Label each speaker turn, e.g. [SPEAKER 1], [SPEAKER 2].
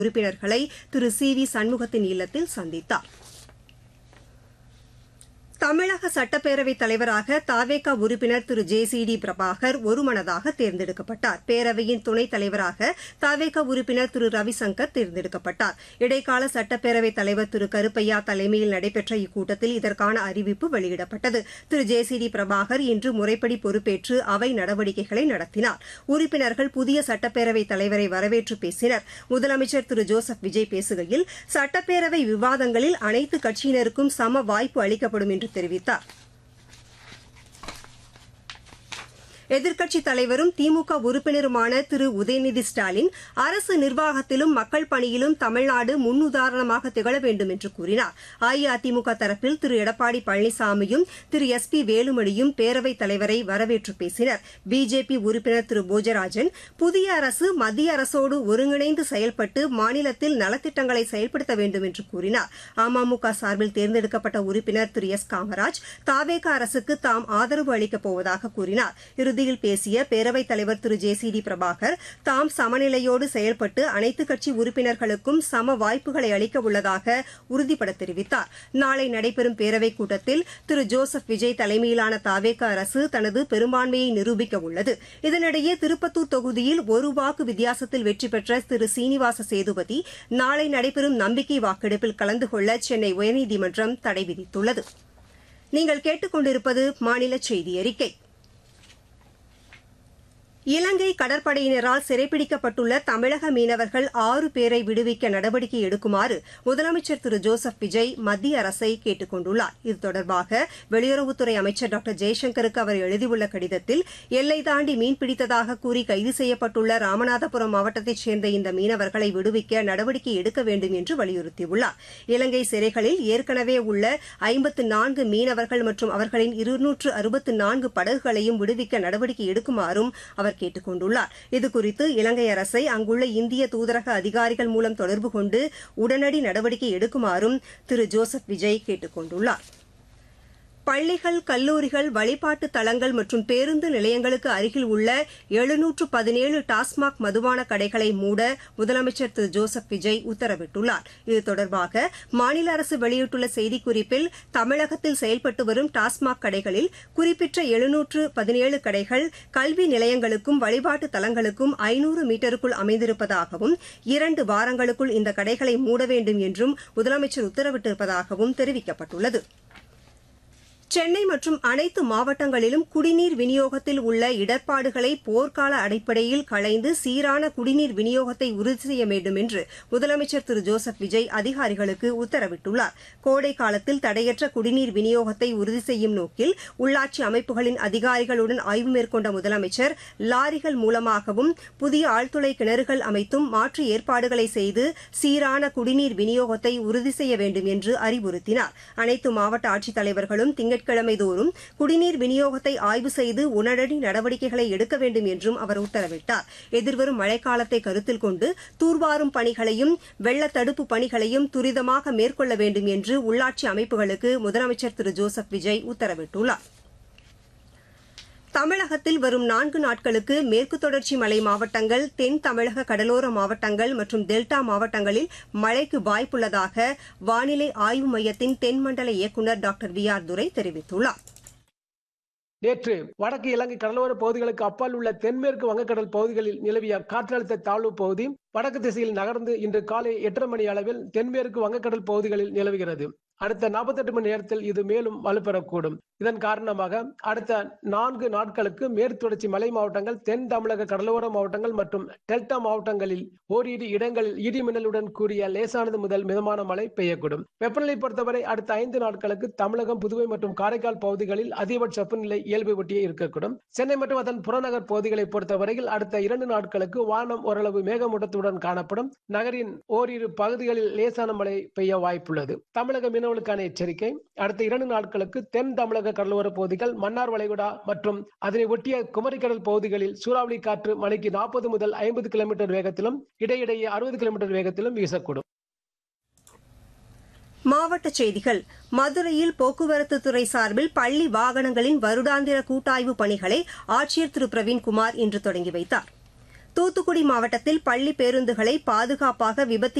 [SPEAKER 1] உறுப்பினர்களை திரு C V சண்முகத்தின் இல்லத்தில் சந்தித்தார் தமிழக சட்டப்பேரவைத் தலைவராக தாவேகா உறுப்பினர் Thiru J C D Prabhakar ஒருமனதாக தேர்ந்தெடுக்கப்பட்டார் பேரவையின் துணைத் தலைவராக தாவேகா உறுப்பினர் திரு ரவிசங்கர் தேர்ந்தெடுக்கப்பட்டார் இடைக்கால சட்டப்பேரவைத் தலைவர் திரு கருப்பையா தலைமையில் நடைபெற்ற இக்கூட்டத்தில் இதற்கான அறிவிப்பு வெளியிடப்பட்டது Thiru J C D Prabhakar இன்று முறைப்படி பொறுப்பேற்று அவை நடவடிக்கைகளை நடத்தினார் உறுப்பினர்கள் புதிய சட்டப்பேரவைத் தலைவரை வரவேற்று பேசினர் முதலமைச்சர் திரு ஜோசப் விஜய் பேசுகையில் சட்டப்பேரவை விவாதங்களில் அனைத்து கட்சியினருக்கும் சம வாய்ப்பு அளிக்கப்படும் என்று தெரிவித்தார் எதிர்க்கட்சித் தலைவரும் திமுக உறுப்பினருமான திரு உதயநிதி ஸ்டாலின் அரசு நிர்வாகத்திலும் மக்கள் பணியிலும் தமிழ்நாடு முன்னுதாரணமாக திகழ வேண்டும் என்று கூறினார் அஇஅதிமுக தரப்பில் திரு எடப்பாடி பழனிசாமியும் திரு எஸ் பி வேலுமணியும் பேரவைத் தலைவரை வரவேற்று பேசினர் பிஜேபி உறுப்பினர் திரு போஜராஜன் புதிய அரசு மத்திய அரசோடு ஒருங்கிணைந்து செயல்பட்டு மாநிலத்தில் நலத்திட்டங்களை செயல்படுத்த வேண்டும் என்று கூறினார் அமமுக சார்பில் தேர்ந்தெடுக்கப்பட்ட உறுப்பினர் திரு எஸ் காமராஜ் தாவேக அரசுக்கு தாம் ஆதரவு அளிக்கப் போவதாக கூறினார் இறுதியில் பேசிய பேரவைத் தலைவர் Thiru J C D Prabhakar தாம் சமநிலையோடு செயல்பட்டு அனைத்துக் கட்சி உறுப்பினர்களுக்கும் சம வாய்ப்புகளை அளிக்க உள்ளதாக உறுதிபட தெரிவித்தார் நாளை நடைபெறும் பேரவைக் கூட்டத்தில் திரு ஜோசப் விஜய் தலைமையிலான தாவேக அரசு தனது பெரும்பான்மையை நிரூபிக்க உள்ளது இதனிடையே திருப்பத்தூர் தொகுதியில் ஒரு வாக்கு வித்தியாசத்தில் வெற்றி பெற்ற திரு சீனிவாச சேதுபதி நாளை நடைபெறும் நம்பிக்கை வாக்கெடுப்பில் கலந்து கொள்ள சென்னை உயர்நீதிமன்றம் தடை விதித்துள்ளது நீங்கள் கேட்டுக்கொண்டிருப்பது மாநில செய்தி அறிக்கை இலங்கை கடற்படையினரால் சிறைப்பிடிக்கப்பட்டுள்ள தமிழக மீனவர்கள் ஆறு பேரை விடுவிக்க நடவடிக்கை எடுக்குமாறு முதலமைச்சர் திரு ஜோசப் விஜய் மத்திய அரசை கேட்டுக் கொண்டுள்ளார் இது தொடர்பாக வெளியுறவுத்துறை அமைச்சர் டாக்டர் ஜெய்சங்கருக்கு அவர் எழுதியுள்ள கடிதத்தில் எல்லை தாண்டி மீன்பிடித்ததாக கூறி கைது செய்யப்பட்டுள்ள ராமநாதபுரம் மாவட்டத்தைச் சேர்ந்த இந்த மீனவர்களை விடுவிக்க நடவடிக்கை எடுக்க வேண்டும் என்று வலியுறுத்தியுள்ளார் இலங்கை சிறைகளில் ஏற்கனவே உள்ள ஐம்பத்து நான்கு மீனவர்கள் மற்றும் அவர்களின் இருநூற்று அறுபத்து நான்கு படகுகளையும் விடுவிக்க நடவடிக்கை எடுக்குமாறும் அவர் அவர் கேட்டுக் கொண்டுள்ளார் இதுகுறித்து இலங்கை அரசை அங்குள்ள இந்திய தூதரக அதிகாரிகள் மூலம் தொடர்பு கொண்டு உடனடி நடவடிக்கை எடுக்குமாறும் திரு ஜோசப் விஜய் கேட்டுக் கொண்டுள்ளார் பள்ளிகள் கல்லூரிகள் வழிபாட்டு தலங்கள் மற்றும் பேருந்து நிலையங்களுக்கு அருகில் உள்ள எழுநூற்று பதினேழு டாஸ்மாக் மதுபான கடைகளை மூட முதலமைச்சர் திரு ஜோசப் விஜய் உத்தரவிட்டுள்ளார் இது தொடர்பாக மாநில அரசு வெளியிட்டுள்ள செய்திக்குறிப்பில் தமிழகத்தில் செயல்பட்டு வரும் டாஸ்மாக் கடைகளில் குறிப்பிட்ட எழுநூற்று பதினேழு கடைகள் கல்வி நிலையங்களுக்கும் வழிபாட்டு தலங்களுக்கும் ஐநூறு மீட்டருக்குள் அமைந்திருப்பதாகவும் இரண்டு வாரங்களுக்குள் இந்த கடைகளை மூட வேண்டும் என்றும் முதலமைச்சர் உத்தரவிட்டிருப்பதாகவும் தெரிவிக்கப்பட்டுள்ளது சென்னை மற்றும் அனைத்து மாவட்டங்களிலும் குடிநீர் விநியோகத்தில் உள்ள இடர்பாடுகளை போர்க்கால அடிப்படையில் களைந்து சீரான குடிநீர் விநியோகத்தை உறுதி செய்ய வேண்டும் என்று முதலமைச்சர் திரு ஜோசப் விஜய் அதிகாரிகளுக்கு உத்தரவிட்டுள்ளார் கோடை காலத்தில் தடையற்ற குடிநீர் விநியோகத்தை உறுதி செய்யும் நோக்கில் உள்ளாட்சி அமைப்புகளின் அதிகாரிகளுடன் ஆய்வு மேற்கொண்ட முதலமைச்சர் லாரிகள் மூலமாகவும் புதிய ஆழ்துளை கிணறுகள் அமைத்தும் மாற்று ஏற்பாடுகளை செய்து சீரான குடிநீர் விநியோகத்தை உறுதி செய்ய வேண்டும் என்று அறிவுறுத்தினார் அனைத்து மாவட்ட ஆட்சித்தலைவர்களும் திங்க திங்கட்கிழமை தோறும் குடிநீர் விநியோகத்தை ஆய்வு செய்து உடனடி நடவடிக்கைகளை எடுக்க வேண்டும் என்றும் அவர் உத்தரவிட்டார் எதிர்வரும் மழைக்காலத்தை கருத்தில் கொண்டு தூர்வாரும் பணிகளையும் வெள்ள தடுப்பு பணிகளையும் துரிதமாக மேற்கொள்ள வேண்டும் என்று உள்ளாட்சி அமைப்புகளுக்கு முதலமைச்சர் திரு ஜோசப் விஜய் உத்தரவிட்டுள்ளார் தமிழகத்தில் வரும் நான்கு நாட்களுக்கு மேற்கு தொடர்ச்சி மலை மாவட்டங்கள் தென் தமிழக கடலோர மாவட்டங்கள் மற்றும் டெல்டா மாவட்டங்களில் மழைக்கு வாய்ப்புள்ளதாக வானிலை ஆய்வு மையத்தின் தென்மண்டல இயக்குநர் டாக்டர் வி ஆர் துரை தெரிவித்துள்ளார்
[SPEAKER 2] நேற்று வடக்கு இலங்கை கடலோர பகுதிகளுக்கு அப்பால் உள்ள தென்மேற்கு வங்கக்கடல் பகுதிகளில் நிலவிய காற்றழுத்த தாழ்வு பகுதி வடக்கு திசையில் நகர்ந்து இன்று காலை எட்டரை மணி அளவில் தென்மேற்கு வங்கக்கடல் பகுதிகளில் நிலவுகிறது அடுத்த நாற்பத்தெட்டு மணி நேரத்தில் இது மேலும் வலுப்பெறக்கூடும் இதன் காரணமாக அடுத்த நான்கு நாட்களுக்கு மேற்கு தொடர்ச்சி மலை மாவட்டங்கள் தென் தமிழக கடலோர மாவட்டங்கள் மற்றும் டெல்டா மாவட்டங்களில் ஓரிரு இடங்களில் இடி மின்னலுடன் கூடிய லேசானது முதல் மிதமான மழை பெய்யக்கூடும் வெப்பநிலை பொறுத்தவரை அடுத்த ஐந்து நாட்களுக்கு தமிழகம் புதுவை மற்றும் காரைக்கால் பகுதிகளில் அதிகபட்ச வெப்பநிலை இயல்பு ஒட்டியே இருக்கக்கூடும் சென்னை மற்றும் அதன் புறநகர் பகுதிகளை பொறுத்தவரையில் அடுத்த இரண்டு நாட்களுக்கு வானம் ஓரளவு மேகமூட்டத்துடன் காணப்படும் நகரின் ஓரிரு பகுதிகளில் லேசான மழை பெய்ய வாய்ப்புள்ளது தமிழக மீனவர்களுக்கான எச்சரிக்கை அடுத்த இரண்டு நாட்களுக்கு தென் தமிழக கடலோர பகுதிகள் மன்னார் வளைகுடா மற்றும் அதனை ஒட்டிய குமரிக்கடல் பகுதிகளில் சூறாவளி காற்று மணிக்கு நாற்பது முதல் ஐம்பது கிலோமீட்டர் வேகத்திலும் இடையிடையே அறுபது கிலோமீட்டர் வேகத்திலும் வீசக்கூடும்
[SPEAKER 1] மாவட்டச் செய்திகள் மதுரையில் போக்குவரத்து துறை சார்பில் பள்ளி வாகனங்களின் வருடாந்திர கூட்டாய்வு பணிகளை ஆட்சியர் திரு பிரவீன்குமார் இன்று தொடங்கி வைத்தார் தூத்துக்குடி மாவட்டத்தில் பள்ளி பேருந்துகளை பாதுகாப்பாக விபத்து